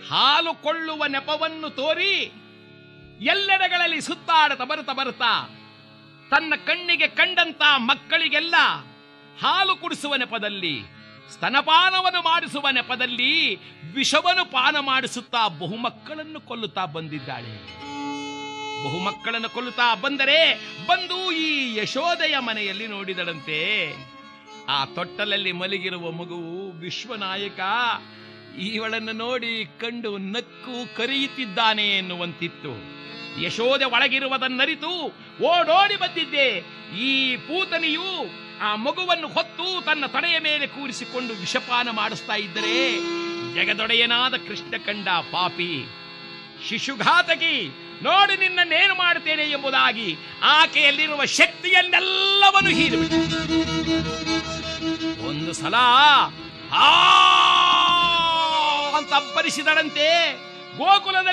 ಹಾಲು ಕೊಳ್ಳುವ ನೆಪವನ್ನು ತೋರಿ ಎಲ್ಲೆಡೆಗಳಲ್ಲಿ ಸುತ್ತಾಡತ ಬರುತ್ತಾ ಬರುತ್ತಾ ತನ್ನ ಕಣ್ಣಿಗೆ ಕಂಡಂತ ಮಕ್ಕಳಿಗೆಲ್ಲ ಹಾಲು ಕುಡಿಸುವ ನೆಪದಲ್ಲಿ ಸ್ತನಪಾನವನ್ನು ಮಾಡಿಸುವ ನೆಪದಲ್ಲಿ ವಿಷವನ್ನು ಪಾನ ಮಾಡಿಸುತ್ತಾ ಬಹುಮಕ್ಕಳನ್ನು ಕೊಲ್ಲುತ್ತಾ ಬಂದಿದ್ದಾಳೆ ಬಹುಮಕ್ಕಳನ್ನು ಕೊಲ್ಲುತ್ತಾ ಬಂದರೆ ಬಂದು ಈ ಯಶೋದೆಯ ಮನೆಯಲ್ಲಿ ನೋಡಿದಳಂತೆ ಆ ತೊಟ್ಟಲಲ್ಲಿ ಮಲಗಿರುವ ಮಗುವು ವಿಶ್ವನಾಯಕ ಇವಳನ್ನು ನೋಡಿ ಕಂಡು ನಕ್ಕು ಕರೆಯುತ್ತಿದ್ದಾನೆ ಎನ್ನುವಂತಿತ್ತು ಯಶೋದೆ ಒಳಗಿರುವುದನ್ನರಿತು ಓಡೋಡಿ ಬಂದಿದ್ದೆ ಈ ಪೂತನಿಯು ಆ ಮಗುವನ್ನು ಹೊತ್ತು ತನ್ನ ತಡೆಯ ಮೇಲೆ ಕೂರಿಸಿಕೊಂಡು ವಿಷಪಾನ ಮಾಡಿಸ್ತಾ ಇದ್ದರೆ ಜಗದೊಡೆಯನಾದ ಕೃಷ್ಣ ಕಂಡ ಪಾಪಿ ಶಿಶುಘಾತಕಿ ನೋಡಿ ನಿನ್ನನ್ನೇನು ಮಾಡುತ್ತೇನೆ ಎಂಬುದಾಗಿ ಆಕೆಯಲ್ಲಿರುವ ಶಕ್ತಿಯನ್ನೆಲ್ಲವನ್ನು ಹೀರಿಬಿಟ್ಟು ಒಂದು ಸಲ ಆ ಅಂತ ಅಬ್ಬರಿಸಿದಳಂತೆ ಗೋಕುಲದಲ್ಲಿ